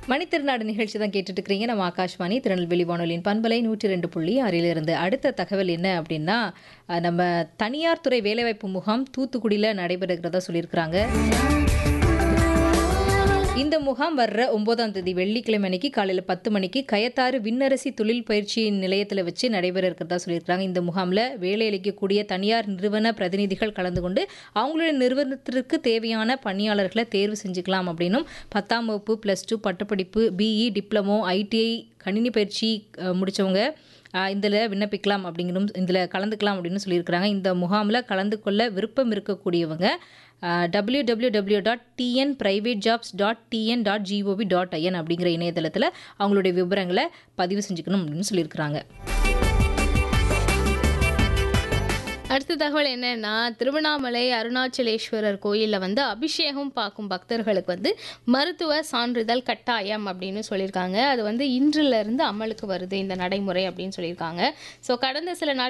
மணித்திருநாடு நிகழ்ச்சி தான் கேட்டுட்டு இருக்கிறீங்க நம்ம ஆகாஷ்வாணி திருநெல்வேலி வானொலியின் பண்பலை நூற்றி ரெண்டு புள்ளி ஆறிலிருந்து அடுத்த தகவல் என்ன அப்படின்னா அஹ், நம்ம தனியார் துறை வேலைவாய்ப்பு முகாம் தூத்துக்குடியில் நடைபெறுகிறதா சொல்லியிருக்கிறாங்க இந்த முகாம் வர்ற ஒன்பதாம் தேதி வெள்ளிக்கிழமை அன்னைக்கு காலையில் பத்து மணிக்கு கயத்தாறு விண்ணரசி தொழில் பயிற்சி நிலையத்தில் வச்சு நடைபெற இருக்கிறதா சொல்லியிருக்காங்க இந்த முகாமில் வேலை அளிக்கக்கூடிய தனியார் நிறுவன பிரதிநிதிகள் கலந்து கொண்டு அவங்களுடைய நிறுவனத்திற்கு தேவையான பணியாளர்களை தேர்வு செஞ்சுக்கலாம் அப்படின்னும் பத்தாம் வகுப்பு ப்ளஸ் டூ பட்டப்படிப்பு பிஇ டிப்ளமோ ஐடிஐ கணினி பயிற்சி அஹ், முடிச்சவங்க இதில் விண்ணப்பிக்கலாம் அப்படிங்கிறதும் இதில் கலந்துக்கலாம் அப்படின்னு சொல்லியிருக்கிறாங்க இந்த முகாமில் கலந்து கொள்ள விருப்பம் இருக்கக்கூடியவங்க W W W dot TN private jobs dot TN dot GOV dot IN அப்படிங்கிற இணையதளத்தில் அவங்களுடைய விவரங்களை பதிவு செஞ்சுக்கணும் அப்படின்னு சொல்லியிருக்கிறாங்க அடுத்த தகவல் என்னன்னா திருவண்ணாமலை அருணாச்சலேஸ்வரர் கோயிலில் வந்து அபிஷேகம் பார்க்கும் பக்தர்களுக்கு வந்து மருத்துவ சான்றிதழ் கட்டாயம் அப்படின்னு சொல்லியிருக்காங்க அது வந்து இன்றிலிருந்து அமலுக்கு வருது இந்த நடைமுறை அப்படின்னு சொல்லியிருக்காங்க ஸோ கடந்த சில நாட்கள்